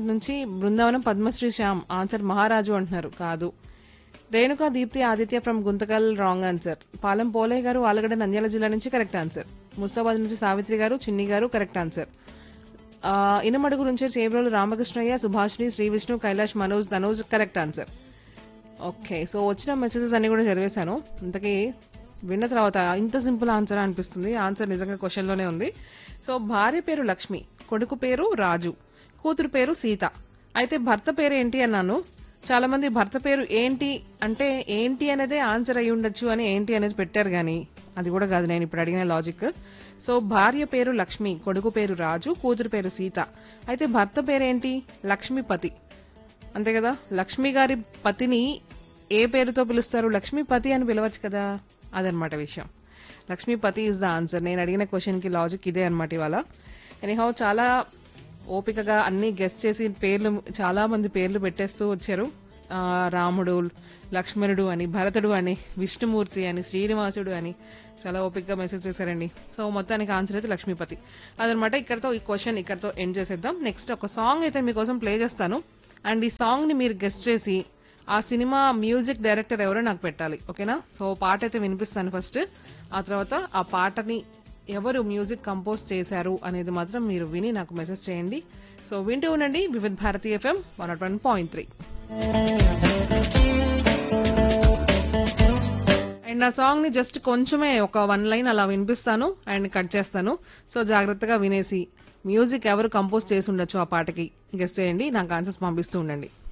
నుంచి బృందావనం పద్మశ్రీ శ్యామ్ ఆన్సర్ మహారాజు అంటున్నారు కాదు Renuka Deepthi Aditya from Guntakal wrong answer పాలెం పోలే గారు ఆలగడ్డ నంద్యాల జిల్లా నుంచి కరెక్ట్ ఆన్సర్ ముస్తాబాద్ నుంచి సావిత్రి గారు చిన్ని గారు కరెక్ట్ ఆన్సర్ ఆ, ఇనమడుగు నుంచి Chebrolu Ramakrishnaiah Subhashini Sri Vishnu Kailash Manoj Dhanoj correct answer okay so వచ్చిన మెసేజెస్ అన్ని కూడా చదివేశాను ఇంతకీ విన్న తర్వాత ఇంత సింపుల్ ఆన్సర్ అనిపిస్తుంది ఆన్సర్ నిజంగా క్వశ్చన్లోనే ఉంది సో భార్య పేరు లక్ష్మి కొడుకు పేరు రాజు కూతురు పేరు సీత అయితే భర్త పేరు ఏంటి అన్నాను చాలా మంది భర్త పేరు ఏంటి అంటే ఏంటి అనేదే ఆన్సర్ అయి ఉండొచ్చు అని ఏంటి అనేది పెట్టారు కానీ అది కూడా కాదు నేను ఇప్పుడు అడిగిన లాజిక్ సో భార్య పేరు లక్ష్మి కొడుకు పేరు రాజు కూతురు పేరు సీత అయితే భర్త పేరేంటి లక్ష్మీపతి అంతే కదా లక్ష్మి గారి పతిని ఏ పేరుతో పిలుస్తారు లక్ష్మీపతి అని పిలవచ్చు కదా అదనమాట విషయం లక్ష్మీపతి ఇస్ ద ఆన్సర్ నేను అడిగిన క్వశ్చన్ కి లాజిక్ ఇదే అనమాట ఇవాళ ఎనీహౌ చాలా ఓపికగా అన్ని గెస్ట్ చేసి పేర్లు చాలా మంది పేర్లు పెట్టేస్తూ వచ్చారు ఆ, రాముడు లక్ష్మణుడు అని భరతుడు అని విష్ణుమూర్తి అని శ్రీనివాసుడు అని చాలా ఓపికగా మెసేజ్ చేశారండి సో మొత్తానికి ఆన్సర్ అయితే లక్ష్మీపతి అదనమాట ఇక్కడతో ఈ క్వశ్చన్ ఇక్కడతో ఎండ్ చేసేద్దాం నెక్స్ట్ ఒక సాంగ్ అయితే మీకోసం ప్లే చేస్తాను అండ్ ఈ సాంగ్ ని మీరు గెస్ట్ చేసి ఆ సినిమా మ్యూజిక్ డైరెక్టర్ ఎవరో నాకు పెట్టాలి ఓకేనా సో పాట అయితే వినిపిస్తాను ఫస్ట్ ఆ తర్వాత ఆ పాటని ఎవరు మ్యూజిక్ కంపోజ్ చేశారు అనేది మాత్రం మీరు విని నాకు మెసేజ్ చేయండి సో వింటూ ఉండండి Vividh Bharati FM one not one point three and ఆ సాంగ్ ని జస్ట్ కొంచెమే ఒక వన్ లైన్ అలా వినిపిస్తాను అండ్ కట్ చేస్తాను సో జాగ్రత్తగా వినేసి మ్యూజిక్ ఎవరు కంపోజ్ చేసి ఉండొచ్చు ఆ పాటకి గెస్ట్ చేయండి నాకు ఆన్సర్స్ పంపిస్తూ ఉండండి